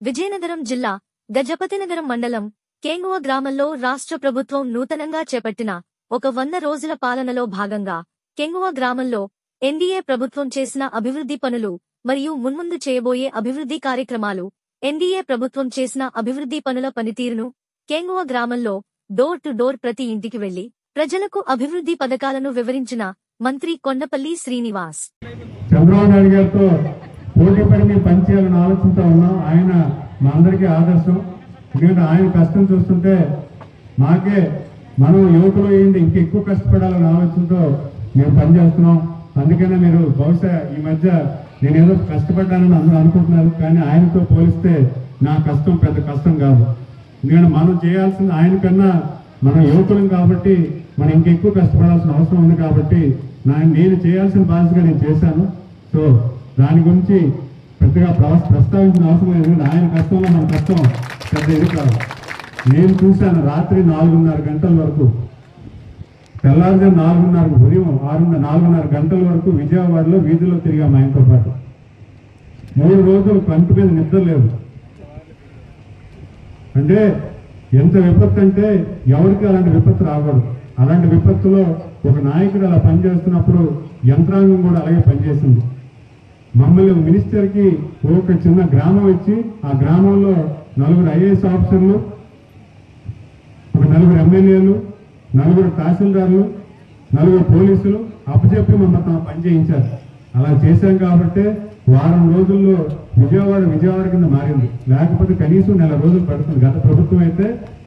విజయనగరం జిల్లా గజపతినగరం మండలం కేంగువ గ్రామంలో రాష్ట్ర ప్రభుత్వం నూతనంగా చేపట్టిన ఒక వంద రోజుల పాలనలో భాగంగా కెంగువ గ్రామంలో ఎన్డీఏ ప్రభుత్వం చేసిన అభివృద్ధి పనులు మరియు మున్ముందు చేయబోయే అభివృద్ధి కార్యక్రమాలు ఎన్డీఏ ప్రభుత్వం చేసిన అభివృద్ధి పనుల పనితీరును కేంగువ గ్రామంలో డోర్ టు డోర్ ప్రతి ఇంటికి వెళ్లి ప్రజలకు అభివృద్ధి పథకాలను వివరించిన మంత్రి కొండపల్లి శ్రీనివాస్ చంద్రబాబు నాయుడు గారితో పోటీ పడి మేము పనిచేయాలని ఆలోచనతో ఉన్నాం ఆయన మా అందరికీ ఆదర్శం ఎందుకంటే ఆయన కష్టం చూస్తుంటే మాకే మనం యువకులు ఏంటి ఇంకెక్కువ కష్టపడాలనే ఆలోచనతో మేము పనిచేస్తున్నాం అందుకనే మీరు బహుశా ఈ మధ్య నేను ఏదో కష్టపడ్డానని అందరూ అనుకుంటున్నారు కానీ ఆయనతో పోలిస్తే నా కష్టం పెద్ద కష్టం కాదు ఎందుకంటే మనం చేయాల్సింది ఆయన కన్నా మనం యువకులం కాబట్టి మనం ఇంకెక్కువ కష్టపడాల్సిన అవసరం ఉంది కాబట్టి నా నేను చేయాల్సిన బాధ్యతగా నేను చేశాను సో దాని గురించి పెద్దగా ప్రవ- ప్రస్తావించిన అవసరం లేదు ఎందుకంటే ఆయన కష్టంలో మన కష్టం పెద్ద ఇది కాదు నేను చూశాను రాత్రి నాలుగున్నర గంటల వరకు తెల్లారుజాము నాలుగున్నర ఉదయం ఆరున్నర నాలుగున్నర గంటల వరకు విజయవాడలో వీధిలో తిరిగాము ఆయనతో పాటు మూడు రోజులు కంటి మీద నిద్ర లేదు అంటే ఎంత విపత్తు అంటే ఎవరికి అలాంటి విపత్తు రాకూడదు అలాంటి విపత్తులో ఒక నాయకుడు అలా పనిచేస్తున్నప్పుడు యంత్రాంగం కూడా అలాగే పనిచేసింది మమ్మల్ని మినిస్టర్కి ఒక చిన్న గ్రామం ఇచ్చి ఆ గ్రామంలో నలుగురు ఐఏఎస్ ఆఫీసర్లు ఒక నలుగురు ఎమ్మెల్యేలు నలుగురు తహసీల్దార్లు నలుగురు పోలీసులు అప్పచెప్పి మమ్మల్ని పని చేయించారు అలా చేశాం కాబట్టి వారం రోజుల్లో విజయవాడ విజయవాడ కింద మారింది లేకపోతే కనీసం నెల రోజులు పడుతుంది గత ప్రభుత్వం అయితే